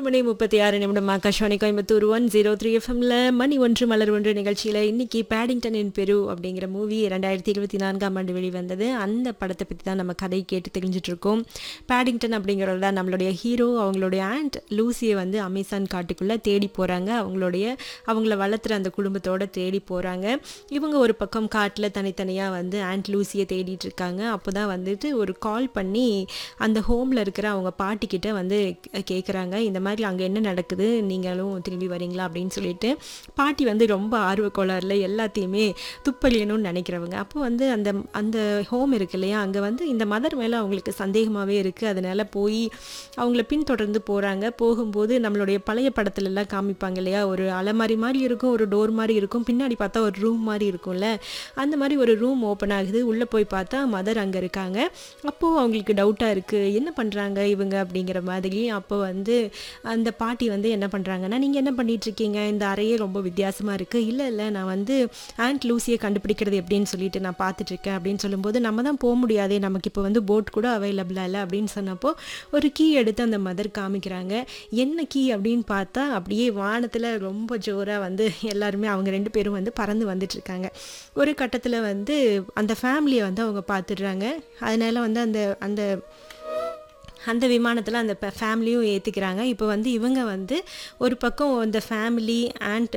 மணி முப்பத்தி ஆறு நிமிடம் Akashvani Coimbatore one zero three எஃப்எம்ல மணி ஒன்று மலர் ஒன்று நிகழ்ச்சியில் இன்னைக்கு பேடிங்டன் இன் பெரு அப்படிங்கிற மூவி ரெண்டாயிரத்தி இருபத்தி நான்காம் ஆண்டு வெளிவந்தது அந்த படத்தை பற்றி தான் நம்ம கதை கேட்டு தெரிஞ்சுட்டு இருக்கோம் பேடிங்டன் அப்படிங்கிறது தான் நம்மளுடைய ஹீரோ அவங்களுடைய ஆண்ட் லூசியை வந்து அமேசான் காட்டுக்குள்ளே தேடி போகிறாங்க அவங்களுடைய அவங்கள வளர்த்துற அந்த குடும்பத்தோட தேடி போகிறாங்க இவங்க ஒரு பக்கம் காட்டில் தனித்தனியாக வந்து ஆண்ட் லூசியை தேடிட்டு இருக்காங்க அப்போ தான் வந்துட்டு ஒரு கால் பண்ணி அந்த ஹோமில் இருக்கிற அவங்க பாட்டிக்கிட்ட வந்து கேட்குறாங்க இந்த மாதிரி அங்கே என்ன நடக்குது நீங்களும் திரும்பி வரீங்களா அப்படின்னு சொல்லிட்டு பாட்டி வந்து ரொம்ப ஆர்வக்கோளாறில் எல்லாத்தையுமே துப்பறியணும்னு நினைக்கிறவங்க அப்போ வந்து அந்த அந்த ஹோம் இருக்கு இல்லையா அங்கே வந்து இந்த மதர் மேலே அவங்களுக்கு சந்தேகமாகவே இருக்குது அதனால் போய் அவங்கள பின்தொடர்ந்து போகிறாங்க போகும்போது நம்மளுடைய பழைய படத்துல எல்லாம் காமிப்பாங்க இல்லையா ஒரு அலமாரி மாதிரி இருக்கும் ஒரு டோர் மாதிரி இருக்கும் பின்னாடி பார்த்தா ஒரு ரூம் மாதிரி இருக்கும்ல அந்த மாதிரி ஒரு ரூம் ஓப்பன் ஆகுது உள்ளே போய் பார்த்தா மதர் அங்கே இருக்காங்க அப்போது அவங்களுக்கு டவுட்டாக இருக்குது என்ன பண்ணுறாங்க இவங்க அப்படிங்கிற மாதிரி அப்போ வந்து அந்த பாட்டி வந்து என்ன பண்ணுறாங்கன்னா நீங்கள் என்ன பண்ணிட்டு இருக்கீங்க இந்த அறையே ரொம்ப வித்தியாசமாக இருக்குது இல்லை இல்லை நான் வந்து ஆண்ட் லூசியை கண்டுபிடிக்கிறது எப்படின்னு சொல்லிட்டு நான் பார்த்துட்ருக்கேன் அப்படின்னு சொல்லும்போது நம்ம தான் போக முடியாதே நமக்கு இப்போ வந்து போட் கூட அவைலபிளாக இல்லை அப்படின்னு சொன்னப்போ ஒரு கீ எடுத்து அந்த மதர் காமிக்கிறாங்க என்ன கீ அப்படின்னு பார்த்தா அப்படியே வானத்தில் ரொம்ப ஜோராக வந்து எல்லாருமே அவங்க ரெண்டு பேரும் வந்து பறந்து வந்துட்டு இருக்காங்க ஒரு கட்டத்தில் வந்து அந்த ஃபேமிலியை வந்து அவங்க பார்த்துடுறாங்க அதனால வந்து அந்த அந்த அந்த விமானத்தில் அந்த ஃபேமிலியும் ஏற்றிக்கிறாங்க இப்போ வந்து இவங்க வந்து ஒரு பக்கம் அந்த ஃபேமிலி அண்ட்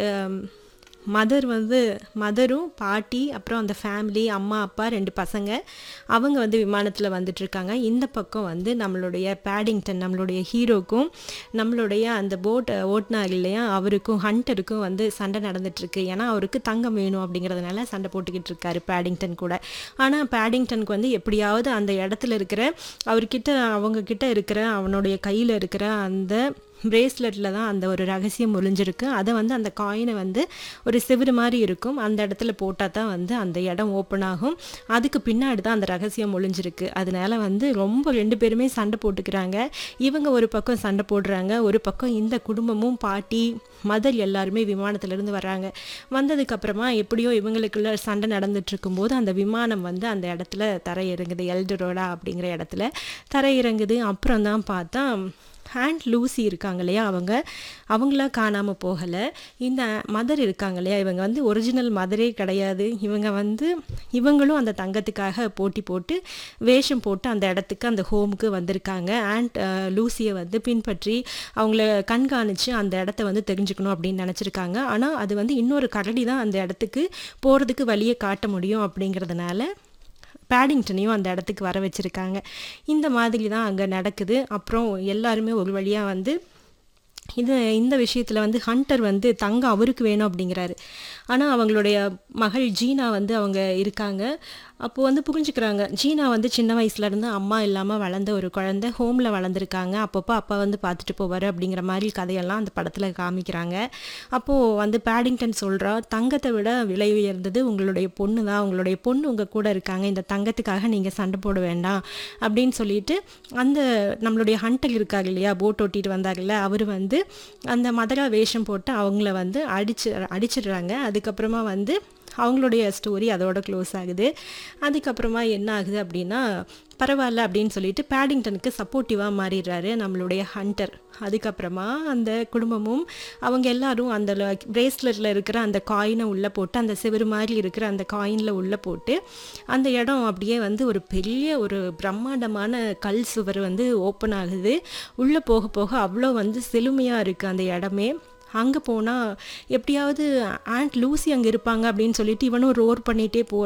மதர் வந்து மதரும் பாட்டி அப்புறம் அந்த ஃபேமிலி அம்மா அப்பா ரெண்டு பசங்க அவங்க வந்து விமானத்தில் வந்துட்டுருக்காங்க இந்த பக்கம் வந்து நம்மளுடைய பேடிங்டன் நம்மளுடைய ஹீரோக்கும் நம்மளுடைய அந்த போட் ஓட்டுனார் இல்லையா அவருக்கும் ஹண்டருக்கும் வந்து சண்டை நடந்துட்டுருக்கு ஏன்னா அவருக்கு தங்கம் வேணும் அப்படிங்கிறதுனால சண்டை போட்டுக்கிட்டு இருக்காரு பேடிங்டன் கூட ஆனால் பேடிங்டனுக்கு வந்து எப்படியாவது அந்த இடத்துல இருக்கிற அவர்கிட்ட அவங்க கிட்ட இருக்கிற அவனுடைய கையில் இருக்கிற அந்த பிரேஸ்லெட்டில் தான் அந்த ஒரு ரகசியம் ஒளிஞ்சிருக்கு அதை வந்து அந்த காயினை வந்து ஒரு சிவரு மாதிரி இருக்கும் அந்த இடத்துல போட்டால் தான் வந்து அந்த இடம் ஓப்பன் ஆகும் அதுக்கு பின்னாடி தான் அந்த ரகசியம் ஒளிஞ்சிருக்கு அதனால வந்து ரொம்ப ரெண்டு பேருமே சண்டை போட்டுக்கிறாங்க இவங்க ஒரு பக்கம் சண்டை போடுறாங்க ஒரு பக்கம் இந்த குடும்பமும் பாட்டி மதர் எல்லாருமே விமானத்திலேருந்து வராங்க வந்ததுக்கப்புறமா எப்படியோ இவங்களுக்குள்ள சண்டை நடந்துட்டு இருக்கும்போது அந்த விமானம் வந்து அந்த இடத்துல தரையிறங்குது எல்டரோடா அப்படிங்கிற இடத்துல தரையிறங்குது அப்புறம் தான் பார்த்தா ஹேண்ட் லூசி இருக்காங்க இல்லையா அவங்க அவங்களாம் காணாமல் போகலை இந்த மதர் இருக்காங்க இல்லையா இவங்க வந்து ஒரிஜினல் மதரே கிடையாது இவங்க வந்து இவங்களும் அந்த தங்கத்துக்காக போட்டி போட்டு வேஷம் போட்டு அந்த இடத்துக்கு அந்த ஹோமுக்கு வந்திருக்காங்க அண்ட் லூசியை வந்து பின்பற்றி அவங்கள கண்காணித்து அந்த இடத்த வந்து தெரிஞ்சுக்கணும் அப்படின்னு நினச்சிருக்காங்க ஆனால் அது வந்து இன்னொரு கரடி தான் அந்த இடத்துக்கு போகிறதுக்கு வழியை காட்ட முடியும் அப்படிங்கிறதுனால பேடிங்டனையும் அந்த இடத்துக்கு வர வச்சுருக்காங்க இந்த மாதிரி தான் அங்கே நடக்குது அப்புறம் எல்லாருமே ஒரு வழியாக வந்து இது இந்த விஷயத்தில் வந்து ஹண்டர் வந்து தங்கம் அவருக்கு வேணும் அப்படிங்கிறாரு ஆனால் அவங்களுடைய மகள் ஜீனா வந்து அவங்க இருக்காங்க அப்போது வந்து புரிஞ்சுக்கிறாங்க ஜீனா வந்து சின்ன வயசுலேருந்து அம்மா இல்லாமல் வளர்ந்த ஒரு குழந்தை ஹோமில் வளர்ந்துருக்காங்க அப்பப்போ அப்பா வந்து பார்த்துட்டு போவார் அப்படிங்கிற மாதிரி கதையெல்லாம் அந்த படத்தில் காமிக்கிறாங்க அப்போது வந்து பேடிங்டன் சொல்கிறா தங்கத்தை விட விலை உயர்ந்தது உங்களுடைய பொண்ணு தான் உங்களுடைய பொண்ணு உங்கள் கூட இருக்காங்க இந்த தங்கத்துக்காக நீங்கள் சண்டை போட வேண்டாம் அப்படின்னு சொல்லிட்டு அந்த நம்மளுடைய ஹண்டர் இருக்கார் இல்லையா போட் ஓட்டிட்டு வந்தார்ல அவர் வந்து அந்த மதரா வேஷம் போட்டு அவங்கள வந்து அடிச்சு அடிச்சிடுறாங்க அதுக்கப்புறமா வந்து அவங்களுடைய ஸ்டோரி அதோட க்ளோஸ் ஆகுது அதுக்கப்புறமா என்ன ஆகுது அப்படின்னா பரவாயில்ல அப்படின்னு சொல்லிட்டு பேடிங்டனுக்கு சப்போர்ட்டிவாக மாறிடுறாரு நம்மளுடைய ஹண்டர் அதுக்கப்புறமா அந்த குடும்பமும் அவங்க எல்லாரும் அந்த பிரேஸ்லெட்டில் இருக்கிற அந்த காயினை உள்ளே போட்டு அந்த சிவரு மாதிரி இருக்கிற அந்த காயினில் உள்ளே போட்டு அந்த இடம் அப்படியே வந்து ஒரு பெரிய ஒரு பிரம்மாண்டமான கல் சுவர் வந்து ஓப்பன் ஆகுது உள்ளே போக போக அவ்வளோ வந்து செழுமையாக இருக்குது அந்த இடமே அங்கே போனால் எப்படியாவது ஆண்ட் லூசி அங்கே இருப்பாங்க அப்படின்னு சொல்லிட்டு இவனும் ரோர் பண்ணிகிட்டே போ